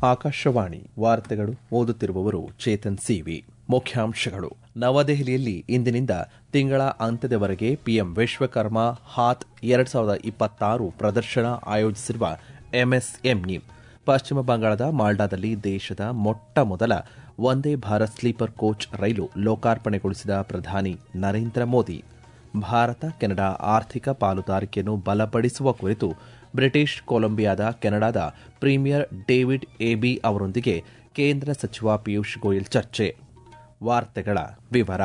ಆಕಾಶವಾಣಿ ವಾರ್ತೆಗಳು ಓದುತ್ತಿರುವವರು ಚೇತನ್ ಸಿವಿ ಮುಖ್ಯಾಂಶಗಳು ನವದೆಹಲಿಯಲ್ಲಿ ಇಂದಿನಿಂದ ತಿಂಗಳ ಅಂತ್ಯದವರೆಗೆ ಪಿಎಂ ವಿಶ್ವಕರ್ಮ ಹಾತ್ ಎರಡ್ ಸಾವಿರದ ಇಪ್ಪತ್ತಾರು ಪ್ರದರ್ಶನ ಆಯೋಜಿಸಿರುವ ಎಂಎಸ್ಎಂಇ ಪಶ್ಚಿಮ ಬಂಗಾಳದ ಮಾಲ್ಡಾದಲ್ಲಿ ದೇಶದ ಮೊಟ್ಟ ಮೊದಲ Vande Bharat sleeper coach rail ಲೋಕಾರ್ಪಣೆಗೊಳಿಸಿದ ಪ್ರಧಾನಿ ನರೇಂದ್ರ ಮೋದಿ ಭಾರತ ಕೆನಡಾ ಆರ್ಥಿಕ ಪಾಲುದಾರಿಕೆಯನ್ನು ಬಲಪಡಿಸುವ ಕುರಿತು ಬ್ರಿಟಿಷ್ ಕೊಲಂಬಿಯಾದ ಕೆನಡಾದ ಪ್ರೀಮಿಯರ್ ಡೇವಿಡ್ ಎಬಿ ಅವರೊಂದಿಗೆ ಕೇಂದ್ರ ಸಚಿವ ಪಿಯೂಷ್ ಗೋಯಲ್ ಚರ್ಚೆ ವಾರ್ತೆಗಳ ವಿವರ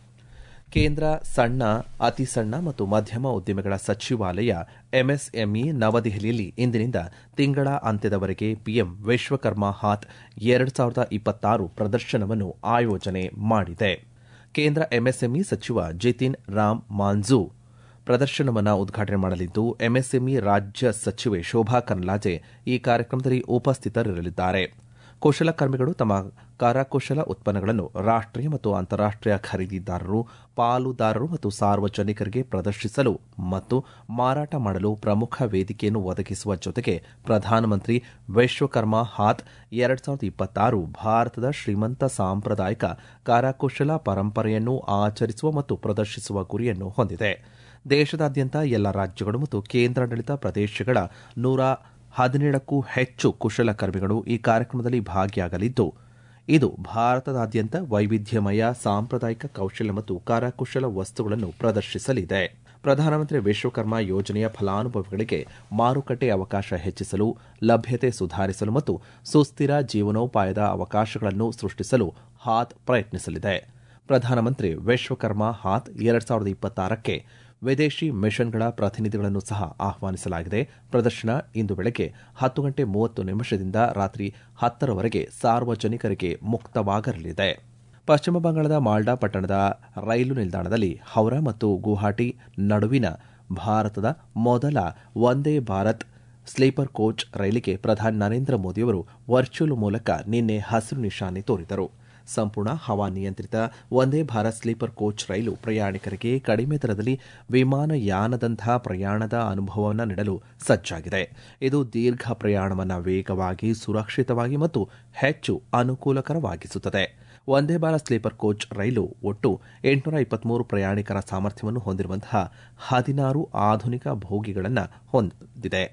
ಕೇಂದ್ರ ಸಣ್ಣ ಅತಿ ಸಣ್ಣ ಮತ್ತು ಮಧ್ಯಮ ಉದ್ದಿಮೆಗಳ ಸಚಿವಾಲಯ ಎಂಎಸ್ಎಂಇ ನವದೆಹಲಿಯಲ್ಲಿ ಇಂದಿನಿಂದ ತಿಂಗಳ ಅಂತ್ಯದವರೆಗೆ ಪಿಎಂ ವಿಶ್ವಕರ್ಮ ಹಾತ್ ಎರಡು ಸಾವಿರದ ಇಪ್ಪತ್ತಾರು ಪ್ರದರ್ಶನವನ್ನು ಆಯೋಜನೆ ಮಾಡಿದೆ ಕೇಂದ್ರ ಎಂಎಸ್ಎಂಇ ಸಚಿವ ಜಿತಿನ್ ರಾಮ್ ಮಾಂಝೂ ಪ್ರದರ್ಶನವನ್ನು ಉದ್ಘಾಟನೆ ಮಾಡಲಿದ್ದು ಎಂಎಸ್ಎಂಇ ರಾಜ್ಯ ಸಚಿವೆ ಶೋಭಾ ಕರ್ಲಾಜೆ ಈ ಕಾರ್ಯಕ್ರಮದಲ್ಲಿ ಉಪಸ್ಥಿತರಿರಲಿದ್ದಾರೆ ಕುಶಲಕರ್ಮಿಗಳು ತಮ್ಮ ಕರಕುಶಲ ಉತ್ಪನ್ನಗಳನ್ನು ರಾಷ್ಟೀಯ ಮತ್ತು ಅಂತಾರಾಷ್ಟೀಯ ಖರೀದಿದಾರರು ಪಾಲುದಾರರು ಮತ್ತು ಸಾರ್ವಜನಿಕರಿಗೆ ಪ್ರದರ್ಶಿಸಲು ಮತ್ತು ಮಾರಾಟ ಮಾಡಲು ಪ್ರಮುಖ ವೇದಿಕೆಯನ್ನು ಒದಗಿಸುವ ಜೊತೆಗೆ ಪ್ರಧಾನಮಂತ್ರಿ ವಿಶ್ವಕರ್ಮ ಹಾತ್ ಎರಡ್ ಸಾವಿರದ ಇಪ್ಪತ್ತಾರು ಭಾರತದ ಶ್ರೀಮಂತ ಸಾಂಪ್ರದಾಯಿಕ ಕರಕುಶಲ ಪರಂಪರೆಯನ್ನು ಆಚರಿಸುವ ಮತ್ತು ಪ್ರದರ್ಶಿಸುವ ಗುರಿಯನ್ನು ಹೊಂದಿದೆ ದೇಶದಾದ್ಯಂತ ಎಲ್ಲ ರಾಜ್ಯಗಳು ಮತ್ತು ಕೇಂದ್ರಾಡಳಿತ ಪ್ರದೇಶಗಳ ನೂರ ಹದಿನೇಳಕ್ಕೂ ಹೆಚ್ಚು ಕುಶಲಕರ್ಮಿಗಳು ಈ ಕಾರ್ಯಕ್ರಮದಲ್ಲಿ ಭಾಗಿಯಾಗಲಿದ್ದು ಇದು ಭಾರತದಾದ್ಯಂತ ವೈವಿಧ್ಯಮಯ ಸಾಂಪ್ರದಾಯಿಕ ಕೌಶಲ್ಯ ಮತ್ತು ಕರಕುಶಲ ವಸ್ತುಗಳನ್ನು ಪ್ರದರ್ಶಿಸಲಿದೆ ಪ್ರಧಾನಮಂತ್ರಿ ವಿಶ್ವಕರ್ಮ ಯೋಜನೆಯ ಫಲಾನುಭವಿಗಳಿಗೆ ಮಾರುಕಟ್ಟೆ ಅವಕಾಶ ಹೆಚ್ಚಿಸಲು ಲಭ್ಯತೆ ಸುಧಾರಿಸಲು ಮತ್ತು ಸುಸ್ಥಿರ ಜೀವನೋಪಾಯದ ಅವಕಾಶಗಳನ್ನು ಸೃಷ್ಟಿಸಲು ಹಾತ್ ಪ್ರಯತ್ನಿಸಲಿದೆ ಪ್ರಧಾನಮಂತ್ರಿ ವಿಶ್ವಕರ್ಮ ಹಾತ್ ಎರಡ್ ಸಾವಿರದ ಇಪ್ಪತ್ತಾರಕ್ಕೆ ವಿದೇಶಿ ಮಿಷನ್ಗಳ ಪ್ರತಿನಿಧಿಗಳನ್ನು ಸಹ ಆಹ್ವಾನಿಸಲಾಗಿದೆ ಪ್ರದರ್ಶನ ಇಂದು ಬೆಳಗ್ಗೆ ಹತ್ತು ಗಂಟೆ ಮೂವತ್ತು ನಿಮಿಷದಿಂದ ರಾತ್ರಿ ಹತ್ತರವರೆಗೆ ಸಾರ್ವಜನಿಕರಿಗೆ ಮುಕ್ತವಾಗಲಿದೆ ಪಶ್ಚಿಮ ಬಂಗಾಳದ ಮಾಲ್ಡಾ ಪಟ್ಟಣದ ರೈಲು ನಿಲ್ದಾಣದಲ್ಲಿ ಹೌರಾ ಮತ್ತು ಗುವಾಹಟಿ ನಡುವಿನ ಭಾರತದ ಮೊದಲ ವಂದೇ ಭಾರತ್ ಸ್ಲೀಪರ್ ಕೋಚ್ ರೈಲಿಗೆ ಪ್ರಧಾನಿ ನರೇಂದ್ರ ಮೋದಿಯವರು ವರ್ಚುವಲ್ ಮೂಲಕ ನಿನ್ನೆ ಹಸಿರು ನಿಶಾನೆ ತೋರಿದರು ಸಂಪೂರ್ಣ ಹವಾನಿಯಂತ್ರಿತ ವಂದೇ ಭಾರತ್ ಸ್ಲೀಪರ್ ಕೋಚ್ ರೈಲು ಪ್ರಯಾಣಿಕರಿಗೆ ಕಡಿಮೆ ದರದಲ್ಲಿ ವಿಮಾನಯಾನದಂತಹ ಪ್ರಯಾಣದ ಅನುಭವವನ್ನು ನೀಡಲು ಸಜ್ಜಾಗಿದೆ ಇದು ದೀರ್ಘ ಪ್ರಯಾಣವನ್ನು ವೇಗವಾಗಿ ಸುರಕ್ಷಿತವಾಗಿ ಮತ್ತು ಹೆಚ್ಚು ಅನುಕೂಲಕರವಾಗಿಸುತ್ತದೆ ವಂದೇ ಭಾರತ್ ಸ್ಲೀಪರ್ ಕೋಚ್ ರೈಲು ಒಟ್ಟು ಎಂಟುನೂರ ಇಪ್ಪತ್ಮೂರು ಪ್ರಯಾಣಿಕರ ಸಾಮರ್ಥ್ಯವನ್ನು ಹೊಂದಿರುವಂತಹ ಹದಿನಾರು ಆಧುನಿಕ ಬೋಗಿಗಳನ್ನು ಹೊಂದಿದೆ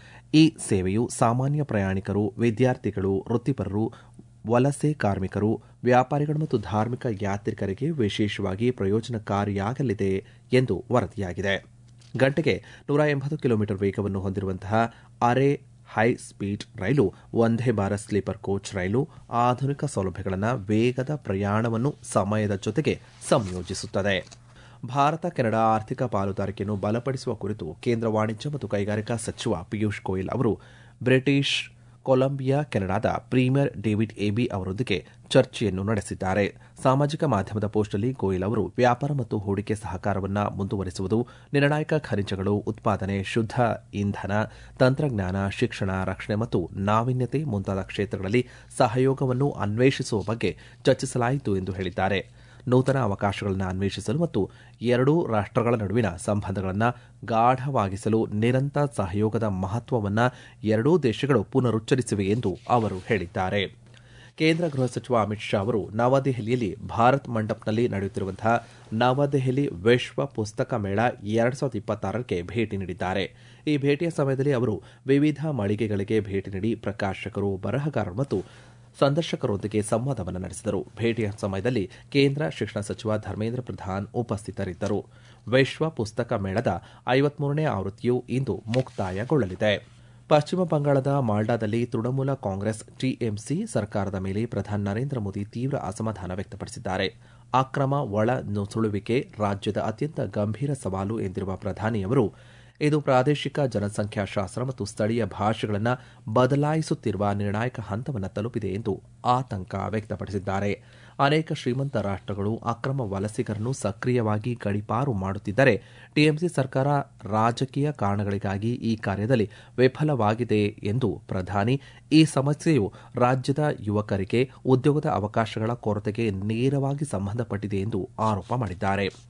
ಈ ಸೇವೆಯು ಸಾಮಾನ್ಯ ಪ್ರಯಾಣಿಕರು ವಿದ್ಯಾರ್ಥಿಗಳು ವೃತ್ತಿಪರರು ವಲಸೆ ಕಾರ್ಮಿಕರು ವ್ಯಾಪಾರಿಗಳು ಮತ್ತು ಧಾರ್ಮಿಕ ಯಾತ್ರಿಕರಿಗೆ ವಿಶೇಷವಾಗಿ ಪ್ರಯೋಜನಕಾರಿಯಾಗಲಿದೆ ಎಂದು ವರದಿಯಾಗಿದೆ ಗಂಟೆಗೆ ನೂರ ಎಂಬತ್ತು ಕಿಲೋಮೀಟರ್ ವೇಗವನ್ನು ಹೊಂದಿರುವಂತಹ ಅರೆ ಹೈ ಸ್ಪೀಡ್ ರೈಲು ವಂದೇ ಭಾರತ್ ಸ್ಲೀಪರ್ ಕೋಚ್ ರೈಲು ಆಧುನಿಕ ಸೌಲಭ್ಯಗಳನ್ನು ವೇಗದ ಪ್ರಯಾಣವನ್ನು ಸಮಯದ ಜೊತೆಗೆ ಸಂಯೋಜಿಸುತ್ತದೆ ಭಾರತ ಕೆನಡಾ ಆರ್ಥಿಕ ಪಾಲುದಾರಿಕೆಯನ್ನು ಬಲಪಡಿಸುವ ಕುರಿತು ಕೇಂದ್ರ ವಾಣಿಜ್ಯ ಮತ್ತು ಕೈಗಾರಿಕಾ ಸಚಿವ ಪಿಯೂಷ್ ಗೋಯಲ್ ಅವರು ಬ್ರಿಟಿಷ್ ಕೊಲಂಬಿಯಾ ಕೆನಡಾದ ಪ್ರೀಮಿಯರ್ ಡೇವಿಡ್ ಎಬಿ ಅವರೊಂದಿಗೆ ಚರ್ಚೆಯನ್ನು ನಡೆಸಿದ್ದಾರೆ ಸಾಮಾಜಿಕ ಮಾಧ್ಯಮದ ಪೋಸ್ಟ್ನಲ್ಲಿ ಗೋಯಲ್ ಅವರು ವ್ಯಾಪಾರ ಮತ್ತು ಹೂಡಿಕೆ ಸಹಕಾರವನ್ನು ಮುಂದುವರಿಸುವುದು ನಿರ್ಣಾಯಕ ಖನಿಜಗಳು ಉತ್ಪಾದನೆ ಶುದ್ಧ ಇಂಧನ ತಂತ್ರಜ್ಞಾನ ಶಿಕ್ಷಣ ರಕ್ಷಣೆ ಮತ್ತು ನಾವೀನ್ಯತೆ ಮುಂತಾದ ಕ್ಷೇತ್ರಗಳಲ್ಲಿ ಸಹಯೋಗವನ್ನು ಅನ್ವೇಷಿಸುವ ಬಗ್ಗೆ ಚರ್ಚಿಸಲಾಯಿತು ಎಂದು ಹೇಳಿದ್ದಾರೆ ನೂತನ ಅವಕಾಶಗಳನ್ನು ಅನ್ವೇಷಿಸಲು ಮತ್ತು ಎರಡೂ ರಾಷ್ಟಗಳ ನಡುವಿನ ಸಂಬಂಧಗಳನ್ನು ಗಾಢವಾಗಿಸಲು ನಿರಂತರ ಸಹಯೋಗದ ಮಹತ್ವವನ್ನು ಎರಡೂ ದೇಶಗಳು ಪುನರುಚ್ಚರಿಸಿವೆ ಎಂದು ಅವರು ಹೇಳಿದ್ದಾರೆ ಕೇಂದ್ರ ಗೃಹ ಸಚಿವ ಅಮಿತ್ ಶಾ ಅವರು ನವದೆಹಲಿಯಲ್ಲಿ ಭಾರತ್ ಮಂಡಪ್ನಲ್ಲಿ ನಡೆಯುತ್ತಿರುವಂತಹ ನವದೆಹಲಿ ವಿಶ್ವ ಪುಸ್ತಕ ಮೇಳ ಎರಡ್ ಸಾವಿರದ ಇಪ್ಪತ್ತಾರಕ್ಕೆ ಭೇಟಿ ನೀಡಿದ್ದಾರೆ ಈ ಭೇಟಿಯ ಸಮಯದಲ್ಲಿ ಅವರು ವಿವಿಧ ಮಳಿಗೆಗಳಿಗೆ ಭೇಟಿ ನೀಡಿ ಪ್ರಕಾಶಕರು ಬರಹಗಾರರು ಮತ್ತು ಸಂದರ್ಶಕರೊಂದಿಗೆ ಸಂವಾದವನ್ನು ನಡೆಸಿದರು ಭೇಟಿಯ ಸಮಯದಲ್ಲಿ ಕೇಂದ್ರ ಶಿಕ್ಷಣ ಸಚಿವ ಧರ್ಮೇಂದ್ರ ಪ್ರಧಾನ್ ಉಪಸ್ಥಿತರಿದ್ದರು ವಿಶ್ವ ಪುಸ್ತಕ ಮೇಳದ ಐವತ್ಮೂರನೇ ಆವೃತ್ತಿಯು ಇಂದು ಮುಕ್ತಾಯಗೊಳ್ಳಲಿದೆ ಪಶ್ಚಿಮ ಬಂಗಾಳದ ಮಾಲ್ಡಾದಲ್ಲಿ ತೃಣಮೂಲ ಕಾಂಗ್ರೆಸ್ ಟಿಎಂಸಿ ಸರ್ಕಾರದ ಮೇಲೆ ಪ್ರಧಾನಿ ನರೇಂದ್ರ ಮೋದಿ ತೀವ್ರ ಅಸಮಾಧಾನ ವ್ಯಕ್ತಪಡಿಸಿದ್ದಾರೆ ಅಕ್ರಮ ಒಳ ನುಸುಳುವಿಕೆ ರಾಜ್ಯದ ಅತ್ಯಂತ ಗಂಭೀರ ಸವಾಲು ಎಂದಿರುವ ಪ್ರಧಾನಿಯವರು ಇದು ಪ್ರಾದೇಶಿಕ ಜನಸಂಖ್ಯಾಶಾಸ್ತ್ರ ಮತ್ತು ಸ್ಥಳೀಯ ಭಾಷೆಗಳನ್ನು ಬದಲಾಯಿಸುತ್ತಿರುವ ನಿರ್ಣಾಯಕ ಹಂತವನ್ನು ತಲುಪಿದೆ ಎಂದು ಆತಂಕ ವ್ಯಕ್ತಪಡಿಸಿದ್ದಾರೆ ಅನೇಕ ಶ್ರೀಮಂತ ರಾಷ್ಟಗಳು ಅಕ್ರಮ ವಲಸಿಗರನ್ನು ಸಕ್ರಿಯವಾಗಿ ಗಡಿಪಾರು ಮಾಡುತ್ತಿದ್ದರೆ ಟಿಎಂಸಿ ಸರ್ಕಾರ ರಾಜಕೀಯ ಕಾರಣಗಳಿಗಾಗಿ ಈ ಕಾರ್ಯದಲ್ಲಿ ವಿಫಲವಾಗಿದೆ ಎಂದು ಪ್ರಧಾನಿ ಈ ಸಮಸ್ಯೆಯು ರಾಜ್ಯದ ಯುವಕರಿಗೆ ಉದ್ಯೋಗದ ಅವಕಾಶಗಳ ಕೊರತೆಗೆ ನೇರವಾಗಿ ಸಂಬಂಧಪಟ್ಟಿದೆ ಎಂದು ಆರೋಪ ಮಾಡಿದ್ದಾರೆ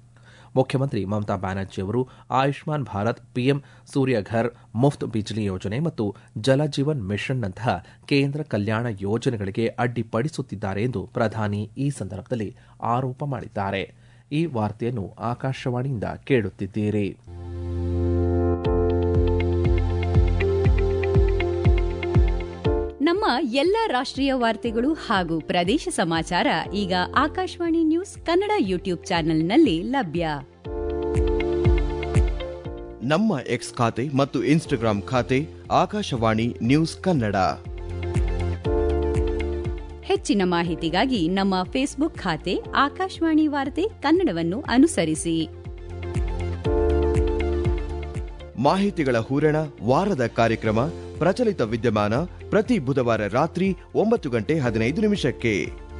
ಮುಖ್ಯಮಂತ್ರಿ ಮಮತಾ ಬ್ಯಾನರ್ಜಿ ಅವರು ಆಯುಷ್ಮಾನ್ ಭಾರತ್ ಪಿಎಂ ಸೂರ್ಯಘರ್ ಮುಫ್ತ್ ಬಿಜ್ಲಿ ಯೋಜನೆ ಮತ್ತು ಜಲಜೀವನ್ ಮಿಷನ್ನಂತಹ ಕೇಂದ್ರ ಕಲ್ಯಾಣ ಯೋಜನೆಗಳಿಗೆ ಅಡ್ಡಿಪಡಿಸುತ್ತಿದ್ದಾರೆ ಎಂದು ಪ್ರಧಾನಿ ಈ ಸಂದರ್ಭದಲ್ಲಿ ಆರೋಪ ಮಾಡಿದ್ದಾರೆ ಈ ವಾರ್ತೆಯನ್ನು ಆಕಾಶವಾಣಿಯಿಂದ ಕೇಳುತ್ತಿದ್ದೀರಿ ನಮ್ಮ ಎಲ್ಲ ರಾಷ್ಟ್ರೀಯ ವಾರ್ತೆಗಳು ಹಾಗೂ ಪ್ರದೇಶ ಸಮಾಚಾರ ಈಗ ಆಕಾಶವಾಣಿ ನ್ಯೂಸ್ ಕನ್ನಡ ಯೂಟ್ಯೂಬ್ ಚಾನೆಲ್ನಲ್ಲಿ ಲಭ್ಯ ನಮ್ಮ ಎಕ್ಸ್ ಖಾತೆ ಮತ್ತು ಇನ್ಸ್ಟಾಗ್ರಾಂ ಖಾತೆ ಆಕಾಶವಾಣಿ ನ್ಯೂಸ್ ಕನ್ನಡ ಹೆಚ್ಚಿನ ಮಾಹಿತಿಗಾಗಿ ನಮ್ಮ ಫೇಸ್ಬುಕ್ ಖಾತೆ ಆಕಾಶವಾಣಿ ವಾರ್ತೆ ಕನ್ನಡವನ್ನು ಅನುಸರಿಸಿ ಮಾಹಿತಿಗಳ ಹೂರಣ ವಾರದ ಕಾರ್ಯಕ್ರಮ ಪ್ರಚಲಿತ ವಿದ್ಯಮಾನ ಪ್ರತಿ ಬುಧವಾರ ರಾತ್ರಿ ಒಂಬತ್ತು ಗಂಟೆ ಹದಿನೈದು ನಿಮಿಷಕ್ಕೆ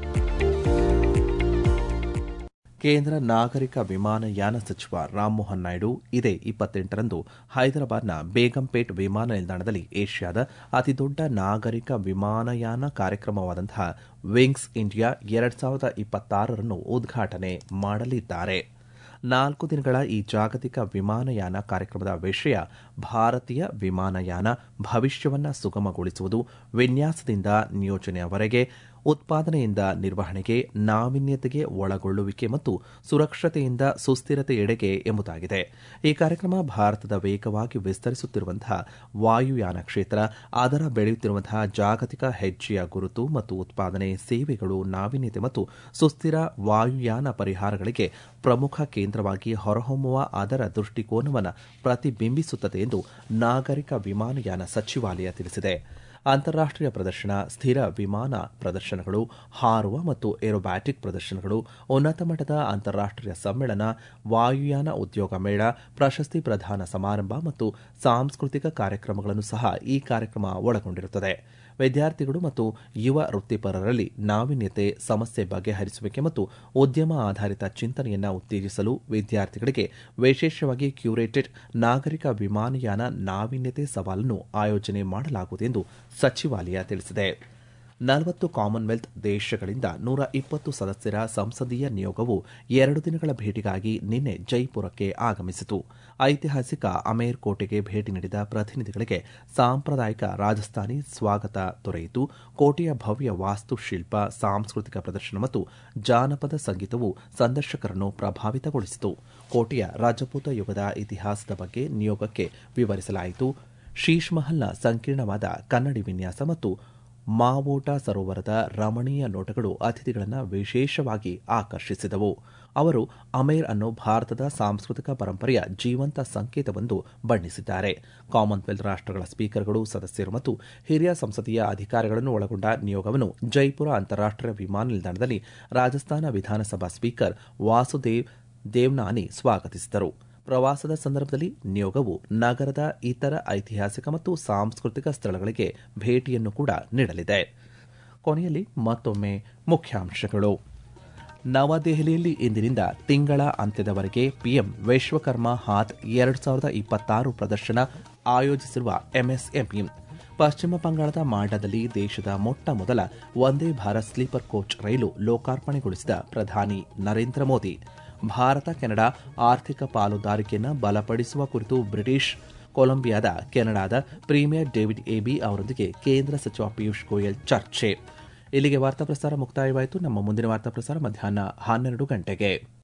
ಕೇಂದ್ರ ನಾಗರಿಕ ವಿಮಾನಯಾನ ಸಚಿವ ರಾಮ್ಮೋಹನ್ ನಾಯ್ಡು ಇದೇ ಇಪ್ಪತ್ತೆಂಟರಂದು ಹೈದರಾಬಾದ್ನ ಬೇಗಂಪೇಟ್ ವಿಮಾನ ನಿಲ್ದಾಣದಲ್ಲಿ ಏಷ್ಯಾದ ಅತಿದೊಡ್ಡ ನಾಗರಿಕ ವಿಮಾನಯಾನ ಕಾರ್ಯಕ್ರಮವಾದಂತಹ ವಿಂಗ್ಸ್ ಇಂಡಿಯಾ ಎರಡ್ ಸಾವಿರದ ಇಪ್ಪತ್ತಾರರನ್ನು ಉದ್ಘಾಟನೆ ಮಾಡಲಿದ್ದಾರೆ ನಾಲ್ಕು ದಿನಗಳ ಈ ಜಾಗತಿಕ ವಿಮಾನಯಾನ ಕಾರ್ಯಕ್ರಮದ ವಿಷಯ ಭಾರತೀಯ ವಿಮಾನಯಾನ ಭವಿಷ್ಯವನ್ನು ಸುಗಮಗೊಳಿಸುವುದು ವಿನ್ಯಾಸದಿಂದ ನಿಯೋಜನೆಯವರೆಗೆ ಉತ್ಪಾದನೆಯಿಂದ ನಿರ್ವಹಣೆಗೆ ನಾವೀನ್ಯತೆಗೆ ಒಳಗೊಳ್ಳುವಿಕೆ ಮತ್ತು ಸುರಕ್ಷತೆಯಿಂದ ಸುಸ್ಥಿರತೆಯೆಡೆಗೆ ಎಂಬುದಾಗಿದೆ ಈ ಕಾರ್ಯಕ್ರಮ ಭಾರತದ ವೇಗವಾಗಿ ವಿಸ್ತರಿಸುತ್ತಿರುವಂತಹ ವಾಯುಯಾನ ಕ್ಷೇತ್ರ ಅದರ ಬೆಳೆಯುತ್ತಿರುವಂತಹ ಜಾಗತಿಕ ಹೆಜ್ಜೆಯ ಗುರುತು ಮತ್ತು ಉತ್ಪಾದನೆ ಸೇವೆಗಳು ನಾವೀನ್ಯತೆ ಮತ್ತು ಸುಸ್ಥಿರ ವಾಯುಯಾನ ಪರಿಹಾರಗಳಿಗೆ ಪ್ರಮುಖ ಕೇಂದ್ರವಾಗಿ ಹೊರಹೊಮ್ಮುವ ಅದರ ದೃಷ್ಟಿಕೋನವನ್ನು ಪ್ರತಿಬಿಂಬಿಸುತ್ತದೆ ಎಂದು ನಾಗರಿಕ ವಿಮಾನಯಾನ ಸಚಿವಾಲಯ ತಿಳಿಸಿದೆ ಅಂತಾರಾಷ್ಟೀಯ ಪ್ರದರ್ಶನ ಸ್ಥಿರ ವಿಮಾನ ಪ್ರದರ್ಶನಗಳು ಹಾರುವ ಮತ್ತು ಏರೋಬ್ಯಾಟಿಕ್ ಪ್ರದರ್ಶನಗಳು ಉನ್ನತ ಮಟ್ಟದ ಅಂತಾರಾಷ್ಟೀಯ ಸಮ್ಮೇಳನ ವಾಯುಯಾನ ಉದ್ಯೋಗ ಮೇಳ ಪ್ರಶಸ್ತಿ ಪ್ರದಾನ ಸಮಾರಂಭ ಮತ್ತು ಸಾಂಸ್ಕೃತಿಕ ಕಾರ್ಯಕ್ರಮಗಳನ್ನು ಸಹ ಈ ಕಾರ್ಯಕ್ರಮ ಒಳಗೊಂಡಿರುತ್ತದೆ ವಿದ್ಯಾರ್ಥಿಗಳು ಮತ್ತು ಯುವ ವೃತ್ತಿಪರರಲ್ಲಿ ನಾವೀನ್ಯತೆ ಸಮಸ್ಯೆ ಬಗೆಹರಿಸುವಿಕೆ ಮತ್ತು ಉದ್ಯಮ ಆಧಾರಿತ ಚಿಂತನೆಯನ್ನು ಉತ್ತೇಜಿಸಲು ವಿದ್ಯಾರ್ಥಿಗಳಿಗೆ ವಿಶೇಷವಾಗಿ ಕ್ಯೂರೇಟೆಡ್ ನಾಗರಿಕ ವಿಮಾನಯಾನ ನಾವೀನ್ಯತೆ ಸವಾಲನ್ನು ಆಯೋಜನೆ ಮಾಡಲಾಗುವುದು ಎಂದು ಸಚಿವಾಲಯ ತಿಳಿಸಿದೆ ನಲವತ್ತು ಕಾಮನ್ವೆಲ್ತ್ ದೇಶಗಳಿಂದ ನೂರ ಇಪ್ಪತ್ತು ಸದಸ್ಯರ ಸಂಸದೀಯ ನಿಯೋಗವು ಎರಡು ದಿನಗಳ ಭೇಟಿಗಾಗಿ ನಿನ್ನೆ ಜೈಪುರಕ್ಕೆ ಆಗಮಿಸಿತು ಐತಿಹಾಸಿಕ ಅಮೇರ್ ಕೋಟೆಗೆ ಭೇಟಿ ನೀಡಿದ ಪ್ರತಿನಿಧಿಗಳಿಗೆ ಸಾಂಪ್ರದಾಯಿಕ ರಾಜಸ್ಥಾನಿ ಸ್ವಾಗತ ದೊರೆಯಿತು ಕೋಟೆಯ ಭವ್ಯ ವಾಸ್ತುಶಿಲ್ಪ ಸಾಂಸ್ಕೃತಿಕ ಪ್ರದರ್ಶನ ಮತ್ತು ಜಾನಪದ ಸಂಗೀತವು ಸಂದರ್ಶಕರನ್ನು ಪ್ರಭಾವಿತಗೊಳಿಸಿತು ಕೋಟೆಯ ರಾಜಪೂತ ಯುಗದ ಇತಿಹಾಸದ ಬಗ್ಗೆ ನಿಯೋಗಕ್ಕೆ ವಿವರಿಸಲಾಯಿತು ಶೀಶ್ ಮಹಲ್ನ ಸಂಕೀರ್ಣವಾದ ಕನ್ನಡಿ ವಿನ್ಯಾಸ ಮತ್ತು ಮಾವೋಟ ಸರೋವರದ ರಮಣೀಯ ನೋಟಗಳು ಅತಿಥಿಗಳನ್ನು ವಿಶೇಷವಾಗಿ ಆಕರ್ಷಿಸಿದವು ಅವರು ಅಮೇರ್ ಅನ್ನು ಭಾರತದ ಸಾಂಸ್ಕೃತಿಕ ಪರಂಪರೆಯ ಜೀವಂತ ಸಂಕೇತವೆಂದು ಬಣ್ಣಿಸಿದ್ದಾರೆ ಕಾಮನ್ವೆಲ್ತ್ ರಾಷ್ಟಗಳ ಸ್ಪೀಕರ್ಗಳು ಸದಸ್ಯರು ಮತ್ತು ಹಿರಿಯ ಸಂಸದೀಯ ಅಧಿಕಾರಿಗಳನ್ನು ಒಳಗೊಂಡ ನಿಯೋಗವನ್ನು ಜೈಪುರ ಅಂತಾರಾಷ್ಟೀಯ ವಿಮಾನ ನಿಲ್ದಾಣದಲ್ಲಿ ರಾಜಸ್ಥಾನ ವಿಧಾನಸಭಾ ಸ್ಪೀಕರ್ ವಾಸುದೇವ್ ದೇವ್ನಾನಿ ಸ್ವಾಗತಿಸಿದರು ಪ್ರವಾಸದ ಸಂದರ್ಭದಲ್ಲಿ ನಿಯೋಗವು ನಗರದ ಇತರ ಐತಿಹಾಸಿಕ ಮತ್ತು ಸಾಂಸ್ಕೃತಿಕ ಸ್ಥಳಗಳಿಗೆ ಭೇಟಿಯನ್ನು ಕೂಡ ನೀಡಲಿದೆ ಕೊನೆಯಲ್ಲಿ ಮತ್ತೊಮ್ಮೆ ಮುಖ್ಯಾಂಶಗಳು ನವದೆಹಲಿಯಲ್ಲಿ ಇಂದಿನಿಂದ ತಿಂಗಳ ಅಂತ್ಯದವರೆಗೆ ಪಿಎಂ ವಿಶ್ವಕರ್ಮ ಹಾತ್ ಎರಡು ಸಾವಿರದ ಇಪ್ಪತ್ತಾರು ಪ್ರದರ್ಶನ ಆಯೋಜಿಸಿರುವ ಎಂಎಸ್ಎಂಇ ಪಶ್ಚಿಮ ಬಂಗಾಳದ ಮಾಲ್ಡಾದಲ್ಲಿ ದೇಶದ ಮೊಟ್ಟ ಮೊದಲ Vande Bharat sleeper coach rail ಲೋಕಾರ್ಪಣೆಗೊಳಿಸಿದ ಪ್ರಧಾನಿ ನರೇಂದ್ರ ಮೋದಿ ಭಾರತ ಕೆನಡಾ ಆರ್ಥಿಕ ಪಾಲುದಾರಿಕೆಯನ್ನು ಬಲಪಡಿಸುವ ಕುರಿತು ಬ್ರಿಟಿಷ್ ಕೊಲಂಬಿಯಾದ ಕೆನಡಾದ ಪ್ರೀಮಿಯರ್ ಡೇವಿಡ್ ಎಬಿ ಅವರೊಂದಿಗೆ ಕೇಂದ್ರ ಸಚಿವ ಪಿಯೂಷ್ ಗೋಯಲ್ ಚರ್ಚೆ ಇಲ್ಲಿಗೆ ವಾರ್ತಾ ಪ್ರಸಾರ ಮುಕ್ತಾಯವಾಯಿತು ನಮ್ಮ ಮುಂದಿನ ವಾರ್ತಾ ಪ್ರಸಾರ ಮಧ್ಯಾಹ್ನ ಹನ್ನೆರಡು ಗಂಟೆಗೆ